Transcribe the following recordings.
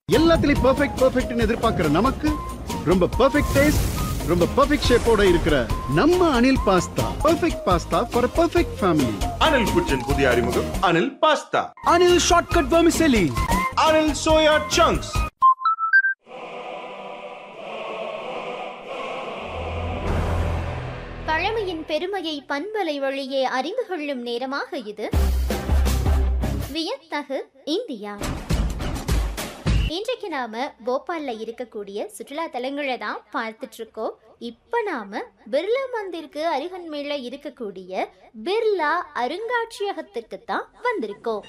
எல்லாத்துலயும் பெர்ஃபெக்ட் பெர்ஃபெக்ட்னு எதிர்பார்க்கிற நமக்கு ரொம்ப பெர்ஃபெக்ட் டேஸ்ட் ரொம்ப பெர்ஃபெக்ட் ஷேப்போட இருக்கிற நம்ம Anil pasta perfect pasta for perfect family Anil kitchen புதிய அறிமுகம் Anil pasta Anil Shortcut Vermicelli. Anil soya chunks பழமையின் பெருமையை பண்பலை வழியே அறிந்து கொள்ளும் நேரமாக இது வியத்தகு இந்தியா இன்றைக்கு நாம போபால்ல இருக்கக்கூடிய சுற்றுலா தலங்களை தான் பார்த்துட்டு இருக்கோம் இப்ப நாம பிர்லா மந்திருக்கு அருகன்மையில இருக்கக்கூடிய பிர்லா அருங்காட்சியகத்திற்கு தான் வந்திருக்கோம்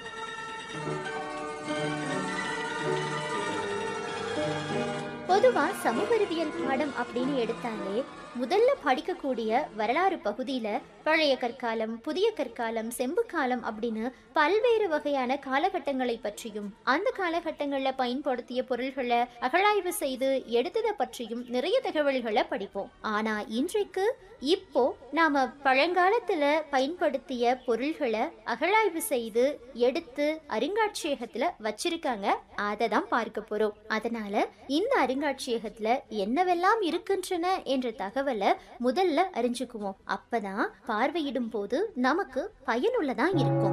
பொதுவா சமூக அறிவியல் பாடம் அப்படின்னு எடுத்தாலே முதல்ல படிக்கக்கூடிய வரலாறு பகுதியில பழைய கற்காலம் புதிய கற்காலம் செம்பு காலம் அப்படின்னு பல்வேறு வகையான காலகட்டங்களை பற்றியும் அந்த காலகட்டங்கள்ல பயன்படுத்திய பொருள்களை அகழாய்வு செய்து எடுத்ததை பற்றியும் நிறைய தகவல்களை படிப்போம் ஆனா இன்றைக்கு இப்போ நாம பழங்காலத்துல பயன்படுத்திய பொருள்களை அகழாய்வு செய்து எடுத்து அருங்காட்சியகத்துல வச்சிருக்காங்க அதை தான் பார்க்க போறோம் அதனால இந்த அருங்காட்சியகத்துல என்னவெல்லாம் இருக்கின்றன என்ற தகவலை முதல்ல அறிஞ்சுக்குவோம் அப்பதான் பார்வையிடும் போது நமக்கு பயனுள்ளதா இருக்கும்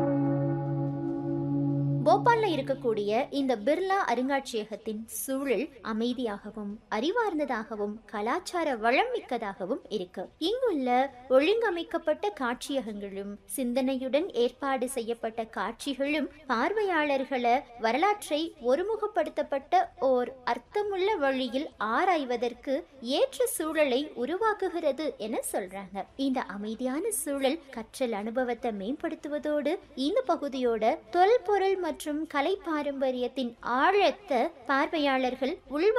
போபால்ல இருக்கக்கூடிய இந்த பிர்லா அருங்காட்சியகத்தின் சூழல் அமைதியாகவும் அறிவார்ந்ததாகவும் கலாச்சார வளம் மிக்கதாகவும் இருக்கு இங்குள்ள ஒழுங்கமைக்கப்பட்ட காட்சியகங்களும் சிந்தனையுடன் ஏற்பாடு செய்யப்பட்ட காட்சிகளும் பார்வையாளர்களை வரலாற்றை ஒருமுகப்படுத்தப்பட்ட ஓர் அர்த்தமுள்ள வழியில் ஆராய்வதற்கு ஏற்ற சூழலை உருவாக்குகிறது என சொல்றாங்க இந்த அமைதியான சூழல் கற்றல் அனுபவத்தை மேம்படுத்துவதோடு இந்த பகுதியோட தொல்பொருள் மற்றும் கலை பாரம்பரியத்தின் ஆழத்தை பார்வையாளர்கள் உள்வா